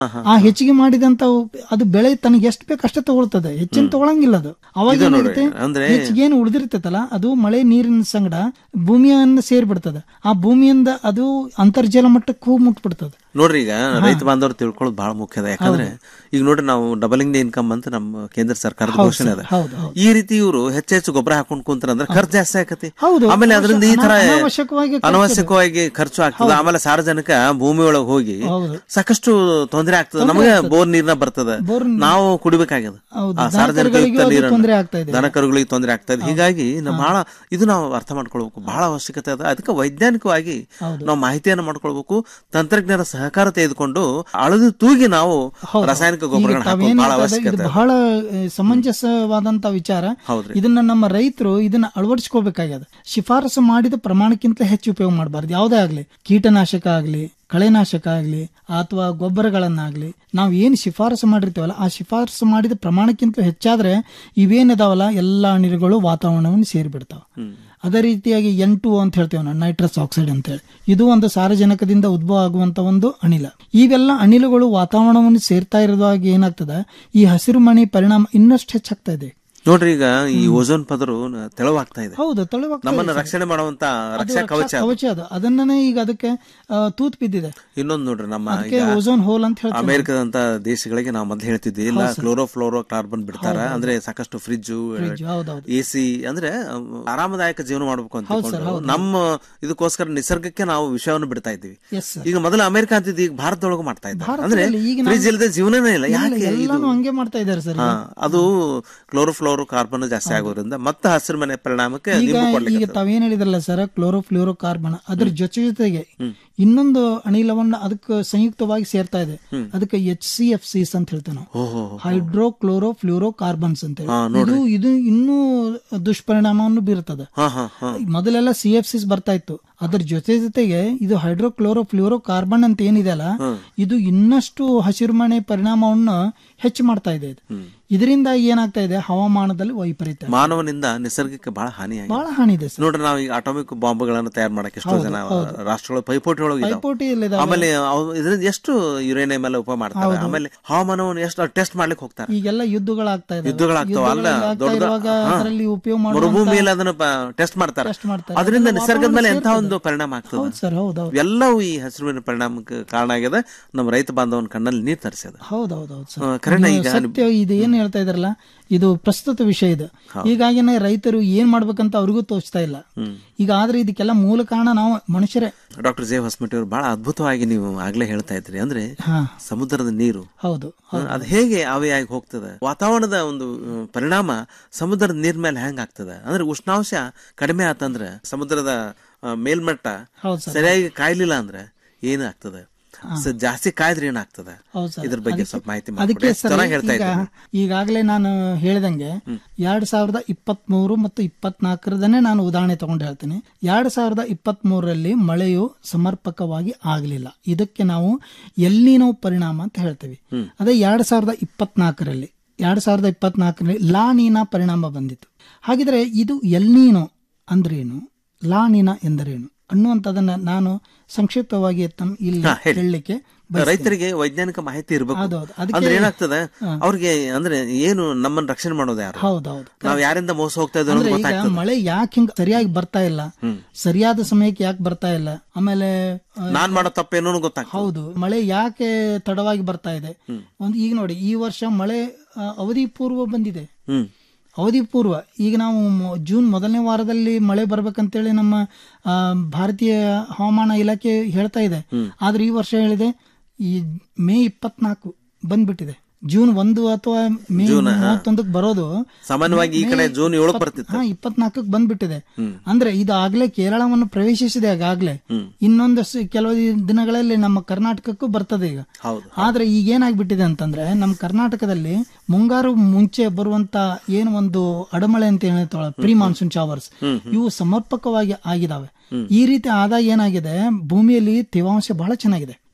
ಆ ಹೆಚ್ಚಿಗೆ ಮಾಡಿದಂತ ಅದು ಬೆಳೆ ತನಗೆ ಎಷ್ಟು ಬೇಕು ಅಷ್ಟೇ ತಗೊಳ್ತದೆ ಹೆಚ್ಚಿನ ತಗೊಳಂಗಿಲ್ಲ ಅದು ಅವಾಗ ಇದು ನೋಡಿ, ಏನಾಗುತ್ತೆ ಅಂದ್ರೆ- ಹೆಚ್ಚಿಗೆ ಏನು ಉಳಿದಿರ್ತೈತಲ್ಲ ಅದು ಮಳೆ ನೀರಿನ ಸಂಗಡ ಭೂಮಿಯನ್ನ ಸೇರ್ಬಿಡ್ತದೆ ಆ ಭೂಮಿಯಿಂದ ಅದು ಅಂತರ್ಜಲ ಮಟ್ಟಕ್ಕೆ ಹೋಗಿ ಮುಟ್ಬಿಡ್ತದೆ ನೋಡ್ರಿ ಈಗ ರೈತ ಬಾಂಧವರು ತಿಳ್ಕೊಳ್ಳೋದು ಬಹಳ ಮುಖ್ಯ ಅದ ಯಾಕಂದ್ರೆ ಈಗ ನೋಡ್ರಿ ನಾವು ಡಬಲಿಂಗ್ ಇನ್ಕಮ್ ಅಂತ ನಮ್ಮ ಕೇಂದ್ರ ಸರ್ಕಾರದ ಹೌದು ಘೋಷಣೆ ಸರ್, ಅದ ಹೌದು, ಹೌದು. ಈ ರೀತಿ ಇವರು ಹೆಚ್ಚು ಹೆಚ್ಚು ಗೊಬ್ಬರ ಹಾಕೊಂಡ್ ಕುಂತಾರಂದ್ರೆ ಖರ್ಚು ಜಾಸ್ತಿ ಆಕತಿ ಹೌದು. ಆಮೇಲೆ ಅದರಿಂದ ಈ ತರ ಅನ- ಅನಾವಶ್ಯಕವಾಗಿ ಖರ್ಚು ಅನಾವಶ್ಯಕವಾಗಿ ಖರ್ಚು ಆಗ್ತದೆ ಆಮೇಲೆ ಸಾರ್ವಜನಿಕ ಭೂಮಿ ಒಳಗೆ ಹೋಗಿ ಹೌದು. ಸಾಕಷ್ಟು ತೊಂದರೆ ಆಗ್ತದೆ ನಮಗೆ ಬೋರ್ ನೀರ್ನ ಬರ್ತದೆ ನಾವು ಕುಡಿಬೇಕಾಗ್ಯದ ಹೌದು. ಆ ದನ ಸಾರ್ವಜನಿಕ ಕರುಗಳಿಗೂ ಯುಕ್ತ ಅದು ನೀರನ್ನ ತೊಂದ್ರೆ ಆಗ್ತಾ ಇದೆ. ದನ ಕರುಗಳಿಗೆ ತೊಂದರೆ ಆಗ್ತಾ ಇದೆ ಹೀಗಾಗಿ ನಾವು ಬಹಳ ಇದು ನಾವು ಅರ್ಥ ಮಾಡ್ಕೊಳ್ಬೇಕು ಬಹಳ ಅವಶ್ಯಕತೆ ಅದ ಅದಕ್ಕೆ ವೈಜ್ಞಾನಿಕವಾಗಿ ನಾವು ಮಾಹಿತಿಯನ್ನು ಮಾಡ್ಕೊಳ್ಬೇಕು ತಂತ್ರಜ್ಞರ ಸಹಕಾರ ತೆಗೆದುಕೊಂಡು ಅಳದು ತೂಗಿ ನಾವು ರಾಸಾಯನಿಕ ಗೊಬ್ಬರಗಳನ್ನ ಹಾಕೋದು ಬಹಳ ತಾವೇನಾಗ್ತದೆ ಅವಶ್ಯಕತೆ ಇದು ಅದ. ಬಹಳ ಆ, ಸಮಂಜಸವಾದಂತ ವಿಚಾರ ಹೌದ್ರಿ. ಇದನ್ನ ನಮ್ಮ ರೈತರು ಇದನ್ನ ಅಳವಡಿಸ್ಕೋಬೇಕಾಗ್ಯದ ಶಿಫಾರಸು ಮಾಡಿದ ಪ್ರಮಾಣಕ್ಕಿಂತ ಹೆಚ್ಚು ಉಪಯೋಗ ಮಾಡಬಾರ್ದು ಯಾವುದೇ ಆಗ್ಲಿ ಕೀಟನಾಶಕ ಆಗ್ಲಿ ಕಳೆನಾಶಕ ಆಗ್ಲಿ ಅಥವಾ ಗೊಬ್ಬರಗಳನ್ನಾಗ್ಲಿ ನಾವು ಏನು ಶಿಫಾರಸು ಮಾಡಿರ್ತೀವಲ್ಲ ಆ ಶಿಫಾರಸು ಮಾಡಿದ ಪ್ರಮಾಣಕ್ಕಿಂತ ಹೆಚ್ಚಾದ್ರೆ ಇವೇನಿದಾವಲ್ಲ ಎಲ್ಲಾ ಅನಿಲಗಳು ವಾತಾವರಣವನ್ನು ಸೇರಿಬಿಡ್ತಾವ ಅದೇ ರೀತಿಯಾಗಿ ಎನ್ ಟು ಅಂತ ಹೇಳ್ತೇವೆ ನಾವು ನೈಟ್ರಸ್ ಆಕ್ಸೈಡ್ ಅಂತ ಹೇಳಿ ಇದು ಒಂದು ಸಾರಜನಕದಿಂದ ಉದ್ಭವ ಆಗುವಂತ ಒಂದು ಅನಿಲ ಇವೆಲ್ಲ ಅನಿಲಗಳು ವಾತಾವರಣವನ್ನು ಸೇರ್ತಾ ಇರೋದಾಗ ಏನಾಗ್ತದೆ ಈ ಹಸಿರು ಮಣಿ ಪರಿಣಾಮ ಇನ್ನಷ್ಟು ಹೆಚ್ಚಾಗ್ತಾ ಇದೆ ನೋಡ್ರಿ ಈಗ ಈ ಓಜೋನ್ ಪದರು ತೆಳವಾಗ್ತಾ ಇದೆ ಹೌದು ತಳುವಾಗ್ತಾ ಇದೆ ನಮ್ಮನ್ನ ಸರ್. ರಕ್ಷಣೆ ಮಾಡುವಂತ ಅದು ರಕ್ಷಾ ಕವಚ ಅದು. ಕವಚ ಅದು ಅದನ್ನೇ ಈಗ ಅದಕ್ಕೆ ಆ, ತೂತ್ ಬಿದ್ದಿದೆ ಇನ್ನೊಂದು ನೋಡ್ರಿ ನಮ್ಮ ಅದಕ್ಕೆ ಈಗ ಓಝೋನ್ ಹೋಲ್ ಅಂತ ಹೇಳ್ತೀವಿ ನಾವು. ಅಮೆರಿಕದಂತ ದೇಶಗಳಿಗೆ ನಾವು ಮೊದ್ಲು ಹೇಳ್ತಿದ್ವಿ ಇಲ್ಲ ಕ್ಲೋರೋ ಫ್ಲೋರೋ ಕಾರ್ಬನ್ ಬಿಡ್ತಾರ ಅಂದ್ರೆ ಸಾಕಷ್ಟು ಫ್ರಿಜ್ Fridge, ಹೌದೌದು. ಎ ಸಿ ಅಂದ್ರೆ ಅಹ್, ಆರಾಮದಾಯಕ ಜೀವನ ಮಾಡ್ಬೇಕು ಅಂತ ತಿಳ್ಕೊಂಡು ನಮ್ಮ ಇದಕ್ಕೋಸ್ಕರ ನಿಸರ್ಗಕ್ಕೆ ನಾವು ವಿಷಯವನ್ನು ಬಿಡ್ತಾ ಇದ್ದೀವಿ Yes, sir. ಈಗ ಮೊದಲು ಅಮೆರಿಕ ಅಂತಿದ್ದು ಈಗ ಭಾರತದೊಳಗೂ ಮಾಡ್ತಾ ಇದ್ದಾರೆ ಅಂದ್ರೆ ಭಾರತದಲ್ಲಿ ಈಗ ನಾವು- ಫ್ರಿಜ್ ಇಲ್ಲದೆ ಜೀವನನೇ ಇಲ್ಲ ಇಲ್ಲ, ಯಾಕೆ ಇದು ಎಲ್ಲಾನು ಹಂಗೆ ಮಾಡ್ತಾ ಇದ್ದಾರೆ ಸರ್ ಹಾ, ಅದು ಕ್ಲೋರೋಫ್ಲೋರೋ ಕಾರ್ಬನ್ ಜಾಸ್ತಿ ಆಗೋದ್ರಿಂದ ಮತ್ತೆ ಹಸಿರು ಮನೆ ಪರಿಣಾಮಕ್ಕೆ ಈಗ ನಿಂಬು ಈಗ ಕೊಡ್ಲಿಕ್ಕೆ ತಾವೇನ್ ಹೇಳಿದ್ರಲ್ಲ ಸರ್ ಕ್ಲೋರೋಫ್ಲೋರೋ ಕಾರ್ಬನ್ ಅದ್ರ ಜೊತೆ ಜೊತೆಗೆ ಇನ್ನೊಂದು ಅನಿಲವನ್ನ ಅದಕ್ಕೆ ಸಂಯುಕ್ತವಾಗಿ ಸೇರ್ತಾ ಇದೆ ಅದಕ್ಕೆ ಎಚ್ ಸಿ ಎಫ್ ಸಿಸ್ ಅಂತ ಹೇಳ್ತೇವೆ ನಾವು ಓಹೋ ಹೈಡ್ರೋ ಕ್ಲೋರೋ ಫ್ಲೂರೋ ಕಾರ್ಬನ್ಸ್ ಅಂತ ಹಾ, ಹೇಳಿ ಇದು ಇದು ಇನ್ನೂ ದುಷ್ಪರಿಣಾಮವನ್ನು ಬೀರುತ್ತದೆ ಹಾ ಹಾ ಹಾ ಮೊದಲೆಲ್ಲ ಸಿ ಎಫ್ ಸಿಸ್ ಬರ್ತಾ ಇತ್ತು ಅದ್ರ ಜೊತೆ ಜೊತೆಗೆ ಇದು ಹೈಡ್ರೋಕ್ಲೋರೋ ಫ್ಲೂರೋ ಕಾರ್ಬನ್ ಅಂತ ಏನಿದೆ ಅಲ್ಲ ಇದು ಇನ್ನಷ್ಟು ಹಸಿರುಮನೆ ಪರಿಣಾಮವನ್ನು ಹೆಚ್ಚು ಮಾಡ್ತಾ ಇದೆ ಇದು ಇದರಿಂದ ಏನಾಗ್ತಾ ಇದೆ ಹವಾಮಾನದಲ್ಲಿ ವೈಪರೀತ್ಯ ಮಾನವನಿಂದ ನಿಸರ್ಗಕ್ಕೆ ಬಹಳ ಹಾನಿಯಾಗಿದೆ ಬಹಳ ಹಾನಿ ಇದೆ ಸರ್ ನೋಡ್ರಿ ನಾವು ಈಗ ಅಟಾಮಿಕ್ ಬಾಂಬ್ಗಳನ್ನು ತಯಾರು ಮಾಡಕ್ಕೆ ಎಷ್ಟೋ ಜನ ರಾಷ್ಟ್ರಗಳು ಪೈಪೋಟಿ ಒಳಗೆ ಪೈಪೋಟಿಯಲ್ಲಿದಾವೆ. ಆಮೇಲೆ ಅವು ಇದರಿಂದ ಎಷ್ಟು ಯುರೇನಿಯಂ ಎಲ್ಲ ಉಪ ಮಾಡ್ತಾರೆ ಆಮೇಲೆ ಹವಾಮಾನವನ್ನು ಎಷ್ಟು ಟೆಸ್ಟ್ ಮಾಡ್ಲಿಕ್ಕೆ ಹೋಗ್ತಾರೆ ಈಗೆಲ್ಲ ಯುದ್ಧಗಳಾಗ್ತಾ ಇದೆ ಯುದ್ಧಗಳಾಗ್ತಾವ ಅಲ್ಲ ದೊಡ್ಡ ಇರುವಾಗ ಅದರಲ್ಲಿ ಉಪಯೋಗ ಮಾಡುವಂತ ಮರುಭೂಮಿಯಲ್ಲಿ ಅದನ್ನ ಟೆಸ್ಟ್ ಮಾಡ್ತಾರೆ Test ಮಾಡ್ತಾರೆ. ಅದರಿಂದ ಅದೆಲ್ಲ ನಿಸರ್ಗದ ಮೇಲೆ ಎಂತ ವಾತಾವರಣ ಒಂದು ಪರಿಣಾಮ ಆಗ್ತದೆ ಹೌದು ಸರ್ ಹೌದೌದು ಎಲ್ಲವೂ ಈ ಹಸಿರುವಿನ ಪರಿಣಾಮಕ್ಕೆ ಕಾರಣ ಆಗ್ಯದ ನಮ್ಮ ರೈತ ಬಾಂಧವನ ಕಣ್ಣಲ್ಲಿ ನೀರ್ ತರಿಸ್ಯದ ಹೌದೌದೌದು ಹಾ, ಸರ್ ಕರೆನ ನೀವು ಈಗ ಸತ್ಯ ಇದು ಏನ್ ಹೇಳ್ತಾ ಇದಾರಲ್ಲ ಇದು ಪ್ರಸ್ತುತ ವಿಷಯ ಇದು ಹೀಗಾಗಿನೇ ರೈತರು ಏನ್ ಮಾಡ್ಬೇಕಂತ ಅವ್ರಿಗೂ ತೋಚ್ತಾ ಇಲ್ಲ ಈಗ ಆದ್ರೆ ಇದಕ್ಕೆಲ್ಲ ಮೂಲ ಕಾರಣ ನಾವು ಮನುಷ್ಯರೇ ಡಾಕ್ಟರ್ ಜೆ ಹೊಸಮಟ್ಟಿ ಅವರು ಬಹಳ ಅದ್ಭುತವಾಗಿ ನೀವು ಆಗ್ಲೇ ಹೇಳ್ತಾ ಇದ್ರಿ ಅಂದ್ರೆ ಹಾ ಸಮುದ್ರದ ನೀರು ಹೌದು ಅದು ಹೇಗೆ ಆವಿಯಾಗಿ ಹೋಗ್ತದೆ ವಾತಾವರಣದ ಒಂದು ಅಹ್, ಪರಿಣಾಮ ಸಮುದ್ರದ ನೀರ್ ಮೇಲೆ ಹೆಂಗ್ ಆಗ್ತದೆ ಅಂದ್ರೆ ಉಷ್ಣಾಂಶ ಕಡಿಮೆ ಆತಂದ್ರೆ ಸಮುದ್ರದ ಅಹ್, ಮೇಲ್ಮಟ್ಟ ಹೌದು ಸರ್ ಸರಿಯಾಗಿ ಕಾಯ್ಲಿಲ್ಲ ಅಂದ್ರೆ ಏನ್ ಆಗ್ತದೆ ಸ- ಜಾಸ್ತಿ ಕಾಯ್ದ್ರೆ ಏನಾಗ್ತದೆ ಹೌದು ಸರ್ ಇದ್ರ ಬಗ್ಗೆ ಸ್ವಲ್ಪ ಮಾಹಿತಿ ಅದಕ್ಕೆ ಮಾಡ್ಕೊಡಿ. ಎಷ್ಟು ಸರ್ ಚೆನ್ನಾಗಿ ಹೇಳ್ತಾ ಈಗ ಇದ್ದೀರಿ ಈಗಾಗಲೇ ನಾನು ಹೇಳ್ದಂಗೆ ಎರಡ್ ಸಾವಿರದ ಇಪ್ಪತ್ತ್ ಮೂರು ಮತ್ತು ಇಪ್ಪತ್ನಾಲ್ಕರದನ್ನೇ ನಾನು ಉದಾಹರಣೆ ತಗೊಂಡು ಹೇಳ್ತೀನಿ ಎರಡ್ ಸಾವಿರದ ಇಪ್ಪತ್ತ್ ಮೂರರಲ್ಲಿ ಮಳೆಯು ಸಮರ್ಪಕವಾಗಿ ಆಗಲಿಲ್ಲ ಇದಕ್ಕೆ ನಾವು ಎಲ್ಲಿನೋ ಪರಿಣಾಮ ಅಂತ ಹೇಳ್ತೀವಿ ಅದೇ ಎರಡ್ ಸಾವಿರದ ಇಪ್ಪತ್ನಾಲ್ಕರಲ್ಲಿ ಎರಡ್ ಸಾವಿರದ ಇಪ್ಪತ್ನಾಲ್ಕರಲ್ಲಿ ಲಾ ನೀನಾ ಪರಿಣಾಮ ಬಂದಿತ್ತು ಹಾಗಿದ್ರೆ ಇದು ಎಲ್ನೀನೋ ಅಂದ್ರೇನು ಲಾ ನೀನಾ ಎಂದರೇನು ಅನ್ನುವಂಥದ್ದನ್ನ ನಾನು ಸಂಕ್ಷಿಪ್ತವಾಗಿ ತಮ್ಮ ಇಲ್ಲಿ ಹಾ, ಹೇಳಿ. ಹೇಳಲಿಕ್ಕೆ ರೈತರಿಗೆ ವೈಜ್ಞಾನಿಕ ಮಾಹಿತಿ ಇರಬೇಕು ಹೌದು, ಹೌದು. ಅದಕ್ಕೆ- ಅಂದ್ರೆ ಏನಾಗ್ತದೆ ಅವ್ರಿಗೆ ಅಂದ್ರೆ ಏನು ನಮ್ಮನ್ನ ರಕ್ಷಣೆ ಮಾಡೋದು ಯಾರು ಹೌದೌದು ನಾವ್ ಯಾರಿಂದ ಮೋಸ ಹೋಗ್ತಾ ಇದ್ದೀವಿ ಅಂದ್ರೆ ಅನ್ನೋದು ಈಗ ಗೊತ್ತಾಗ್ತದೆ ಮಳೆ ಯಾಕೆ ಹಿಂಗ್ ಸರಿಯಾಗಿ ಬರ್ತಾ ಇಲ್ಲ ಸರಿಯಾದ ಸಮಯಕ್ಕೆ ಯಾಕೆ ಬರ್ತಾ ಇಲ್ಲ ಆಮೇಲೆ ಆ, ನಾನ್ ಮಾಡೋ ತಪ್ಪೇನೋ ಗೊತ್ತಾಗ್ತದೆ ಹೌದು ಮಳೆ ಯಾಕೆ ತಡವಾಗಿ ಬರ್ತಾ ಇದೆ ಒಂದು ಈಗ ನೋಡಿ ಈ ವರ್ಷ ಮಳೆ ಆ, ಅವಧಿ ಪೂರ್ವ ಬಂದಿದೆ ಹ್ಮ್ ಅವಧಿ ಪೂರ್ವ ಈಗ ನಾವು ಮೊ- ಜೂನ್ ಮೊದಲನೇ ವಾರದಲ್ಲಿ ಮಳೆ ಬರ್ಬೇಕಂತೇಳಿ ನಮ್ಮ ಆ, ಭಾರತೀಯ ಹವಾಮಾನ ಇಲಾಖೆ ಹೇಳ್ತಾ ಇದೆ ಆದ್ರೆ ಈ ವರ್ಷ ಹೇಳಿದೆ ಈ ಮೇ ಇಪ್ಪತ್ನಾಲ್ಕು ಬಂದ್ಬಿಟ್ಟಿದೆ ಜೂನ್ ಒಂದು ಅಥವಾ ಮೇ ಮೂವತ್ತೊಂದಕ್ಕೆ ಬರೋದು ಸಾಮಾನ್ಯವಾಗಿ ಈ ಕಡೆ ಜೂನ್ ಏಳಕ್ ಬರ್ತಿತ್ತು ಹಾ ಇಪ್ಪತ್ನಾಲ್ಕಕ್ಕೆ ಬಂದ್ಬಿಟ್ಟಿದೆ ಅಂದ್ರೆ ಇದು ಆಗ್ಲೇ ಕೇರಳವನ್ನು ಪ್ರವೇಶಿಸಿದೆ ಆಗಾಗ್ಲೇ ಇನ್ನೊಂದಷ್ಟು ಕೆಲವು ದಿನಗಳಲ್ಲಿ ನಮ್ಮ ಕರ್ನಾಟಕಕ್ಕೂ ಬರ್ತದೆ ಈಗ ಹೌದು ಆದ್ರೆ ಈಗ ಏನಾಗ್ಬಿಟ್ಟಿದೆ ಅಂತಂದ್ರೆ ನಮ್ಮ ಕರ್ನಾಟಕದಲ್ಲಿ ಮುಂಗಾರು ಮುಂಚೆ ಬರುವಂತ ಏನು ಒಂದು ಅಡಮಳೆ ಅಂತ ಹೇಳ್ತಾಳ ಪ್ರೀ ಮಾನ್ಸೂನ್ ಶವರ್ಸ್ ಇವು ಸಮರ್ಪಕವಾಗಿ ಆಗಿದಾವೆ ಈ ರೀತಿ ಆದಾಗ ಏನಾಗಿದೆ ಭೂಮಿಯಲ್ಲಿ ತೇವಾಂಶ ಬಹಳ ಚೆನ್ನಾಗಿದೆ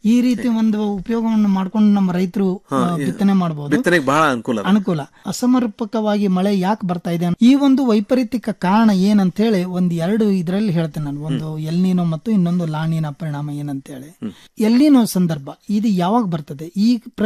ಈ ರೀತಿ ಒಂದು ಉಪಯೋಗವನ್ನು ಮಾಡ್ಕೊಂಡು ನಮ್ಮ ರೈತರು ಆ, ಬಿತ್ತನೆ ಮಾಡಬಹುದು ಬಿತ್ತನೆಗೆ ಬಹಳ ಅನುಕೂಲ ಅದ. ಅನುಕೂಲ ಅಸಮರ್ಪಕವಾಗಿ ಮಳೆ ಯಾಕೆ ಬರ್ತಾ ಇದೆ ಈ ಒಂದು ವೈಪರೀತ್ಯಕ ಕಾರಣ ಏನಂತ ಹೇಳಿ ಒಂದ್ ಎರಡು ಇದರಲ್ಲಿ ಹೇಳ್ತೇನೆ ನಾನು ಒಂದು ಎಲ್ನೀನೋ ಮತ್ತು ಇನ್ನೊಂದು ಲಾಣಿನ ಪರಿಣಾಮ ಏನಂತ ಹೇಳಿ ಎಲ್ನೀನೋ ಸಂದರ್ಭ ಇದು ಯಾವಾಗ ಬರ್ತದೆ ಈ